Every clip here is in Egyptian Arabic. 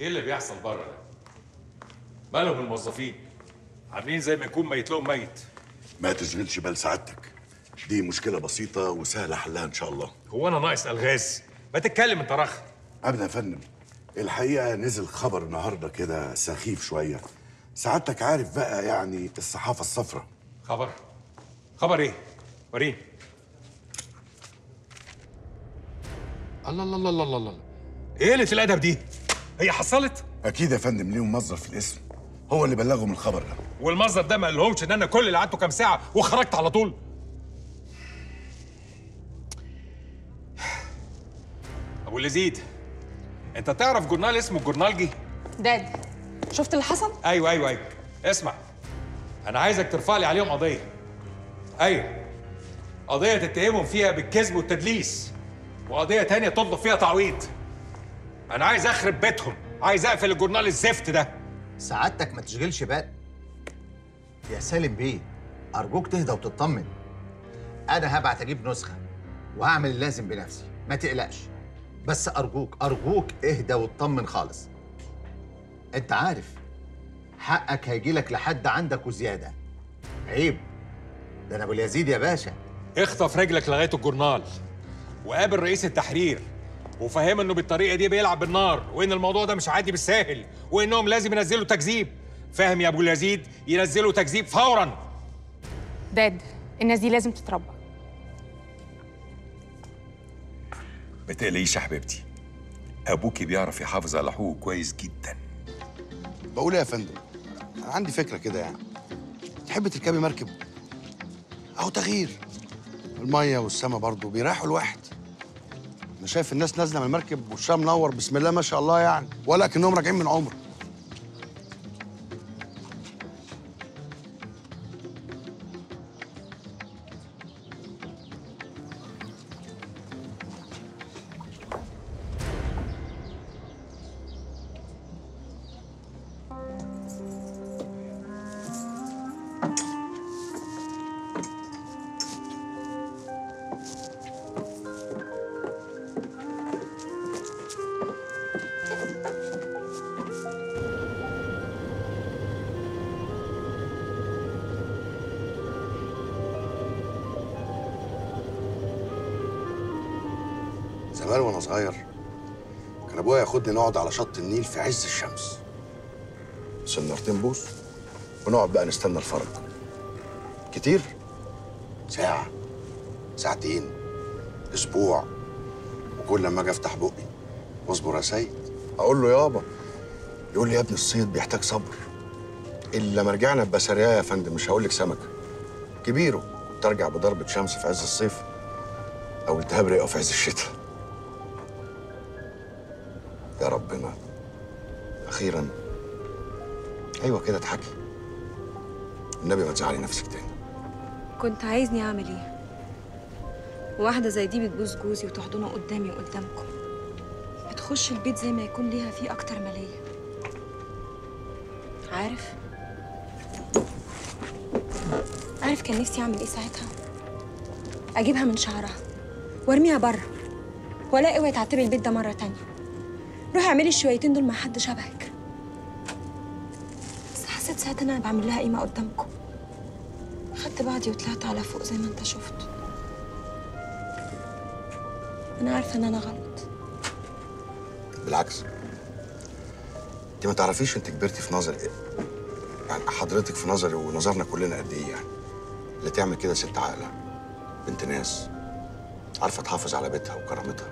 ايه اللي بيحصل بره ده؟ مالهم الموظفين؟ عاملين زي ما يكون ميت لهم ميت ما تشغلش بال سعادتك دي مشكلة بسيطة وسهلة حلها إن شاء الله هو انا ناقص الغاز؟ ما تتكلم انت رخ أبدا يا فندم الحقيقة نزل خبر النهاردة كده سخيف شوية سعادتك عارف بقى يعني الصحافة الصفراء خبر خبر ايه؟ وريني الله الله الله الله الله الله ايه قله الادب دي؟ هي حصلت؟ أكيد يا فندم ليهم مصدر في الاسم هو اللي بلغهم الخبر ده والمصدر ده ما قالهمش ان انا كل اللي قعدته كام ساعه وخرجت على طول ابو اليزيد انت تعرف جورنال اسمه الجورنالجي داد شفت اللي حصل؟ ايوه ايوه ايوه اسمع انا عايزك ترفع لي عليهم قضيه ايوه قضيه تتهمهم فيها بالكذب والتدليس وقضيه تانية تطلب فيها تعويض انا عايز اخرب بيتهم عايز اقفل الجورنال الزفت ده سعادتك ما تشغلش بال يا سالم بيه أرجوك تهدى وتطمن أنا هبعت أجيب نسخة وهعمل اللازم بنفسي ما تقلقش بس أرجوك أرجوك اهدى وتطمن خالص أنت عارف حقك هيجيلك لحد عندك وزيادة عيب ده أنا أبو اليزيد يا باشا اخطف رجلك لغايه الجورنال وقابل رئيس التحرير وفهم انه بالطريقه دي بيلعب بالنار وان الموضوع ده مش عادي بالساهل وانهم لازم ينزلوا تكذيب فاهم يا ابو اليزيد ينزلوا تكذيب فورا داد الناس دي لازم تتربى ما تقلقيش يا حبيبتي ابوكي بيعرف يحافظ على حقوقه كويس جدا بقول ايه يا فندم انا عندي فكره كده يعني تحب تركبي مركب اهو تغيير الميه والسما برضه بيريحوا الواحد انا شايف الناس نازله من المركب وشها منور بسم الله ما شاء الله يعني ولا كانهم راجعين من عمره زمان وانا صغير كان ابويا ياخدني نقعد على شط النيل في عز الشمس سنارتين بوس ونقعد بقى نستنى الفرج كتير ساعة ساعتين أسبوع وكل لما أجي أفتح بقي واصبر يا سيد أقول له يابا يقول لي يا ابني الصيد بيحتاج صبر إلا ما رجعنا ببسرية يا فندم مش هقول لك سمكة كبيره ترجع بضربة شمس في عز الصيف أو التهاب رئة في عز الشتاء يا ربنا أخيرا أيوة كده اضحكي النبي ما تزعلي نفسك تاني كنت عايزني اعمل ايه واحده زي دي بتبوس جوزي وتحضنه قدامي وقدامكم بتخش البيت زي ما يكون ليها فيه اكتر ما ليا عارف عارف كان نفسي اعمل ايه ساعتها اجيبها من شعرها وارميها بره ولا اوعي تعتبري البيت ده مره تانية روحي اعملي الشويتين دول مع حد شبهك بس حسيت ساعتها ان انا بعمل لها قيمه قدامكم خدت بعضي وطلعت على فوق زي ما انت شفت انا عارفه ان انا غلط بالعكس انت ما تعرفيش انت كبرتي في نظري ايه يعني حضرتك في نظري ونظرنا كلنا قد ايه يعني اللي تعمل كده ست عاقله بنت ناس عارفه تحافظ على بيتها وكرامتها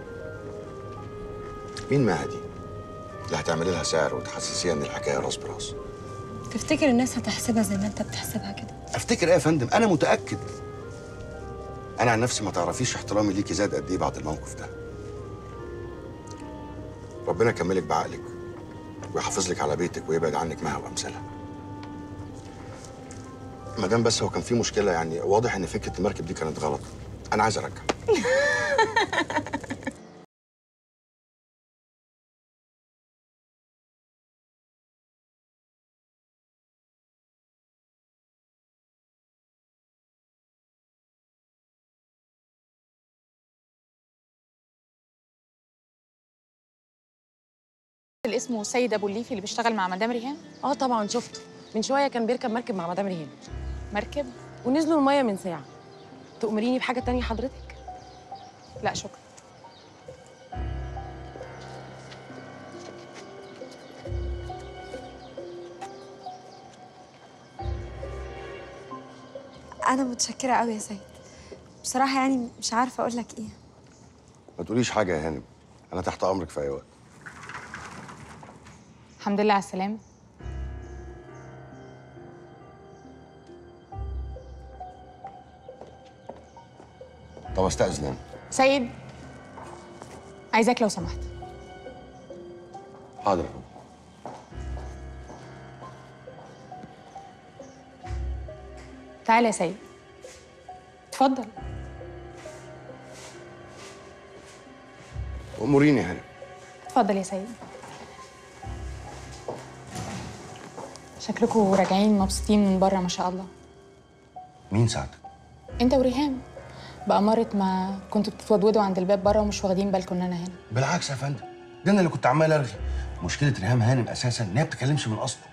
مين مها دي اللي هتعملي لها سعر وتحسسيها ان الحكايه راس براس تفتكر الناس هتحسبها زي ما انت بتحسبها كده افتكر ايه يا فندم انا متاكد انا عن نفسي ما تعرفيش احترامي ليكي زاد قد ايه بعد الموقف ده ربنا يكملك بعقلك ويحافظ لك على بيتك ويبعد عنك مها وامثالها ما دام بس هو كان في مشكله يعني واضح ان فكره المركب دي كانت غلط انا عايز ارجع اللي اسمه سيد ابو الليفي اللي بيشتغل مع مدام ريهام اه طبعا شفته من شويه كان بيركب مركب مع مدام ريهام مركب ونزلوا الميه من ساعه تؤمريني بحاجه تانية حضرتك لا شكرا انا متشكره قوي يا سيد بصراحه يعني مش عارفه اقول لك ايه ما تقوليش حاجه يا هانم انا تحت امرك في اي وقت الحمد لله على السلامه طب استاذن انا سيد عايزاك لو سمحت حاضر تعالى يا سيد اتفضل اموريني يا هانم اتفضل يا سيد شكلكم راجعين مبسوطين من بره ما شاء الله مين ساعتك انت وريهام بأمارة ما كنتوا بتتودودوا عند الباب بره ومش واخدين بالكم ان انا هنا بالعكس يا فندم ده انا اللي كنت عمال ارغي مشكله ريهام هانم اساسا ان هي ما بتتكلمش من اصله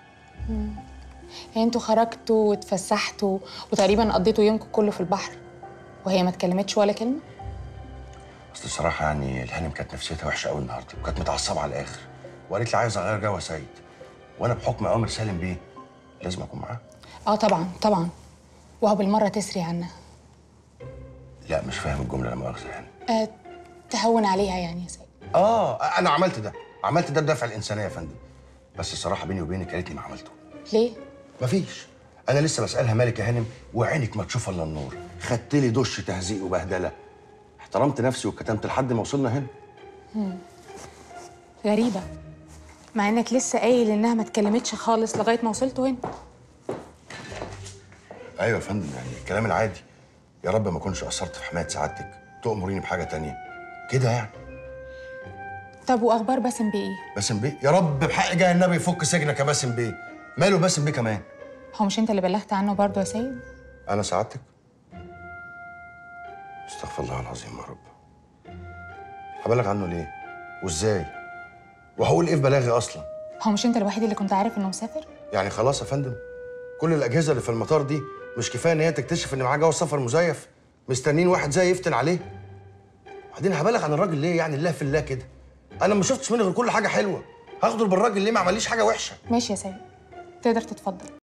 يعني انتوا خرجتوا واتفسحتوا وتقريبا قضيتوا يومكم كله في البحر وهي ما اتكلمتش ولا كلمه اصل الصراحه يعني الهانم كانت نفسيتها وحشه قوي النهارده وكانت متعصبه على الاخر وقالت لي عايز اغير جو يا سيد وانا بحكم اوامر سالم بيه لازم اكون معاها اه طبعا طبعا وهو بالمره تسري عنها لا مش فاهم الجمله لا مؤاخذه يعني آه تهون عليها يعني يا سيد اه انا عملت ده عملت ده بدافع الانسانيه يا فندم بس الصراحه بيني وبينك قالت لي ما عملته ليه مفيش انا لسه بسالها مالك يا هانم وعينك ما تشوف الا النور خدت لي دش تهزيق وبهدله احترمت نفسي وكتمت لحد ما وصلنا هنا غريبه مع انك لسه قايل انها ما اتكلمتش خالص لغايه ما وصلتوا هنا ايوه يا فندم يعني الكلام العادي يا رب ما اكونش قصرت في حمايه سعادتك تؤمريني بحاجه تانية كده يعني طب واخبار باسم بايه باسم بيه يا رب بحق جاه النبي يفك سجنك يا باسم بيه ماله باسم بيه كمان هو مش انت اللي بلغت عنه برضه يا سيد انا سعادتك استغفر الله العظيم يا رب هبلغ عنه ليه وازاي وهقول ايه في بلاغي اصلا هو مش انت الوحيد اللي كنت عارف انه مسافر يعني خلاص يا فندم كل الاجهزه اللي في المطار دي مش كفايه ان هي تكتشف ان معاه جواز سفر مزيف مستنيين واحد زي يفتن عليه بعدين هبلغ عن الراجل ليه يعني الله في الله كده انا ما شفتش منه غير كل حاجه حلوه هاخده بالراجل ليه ما عمليش حاجه وحشه ماشي يا سيد تقدر تتفضل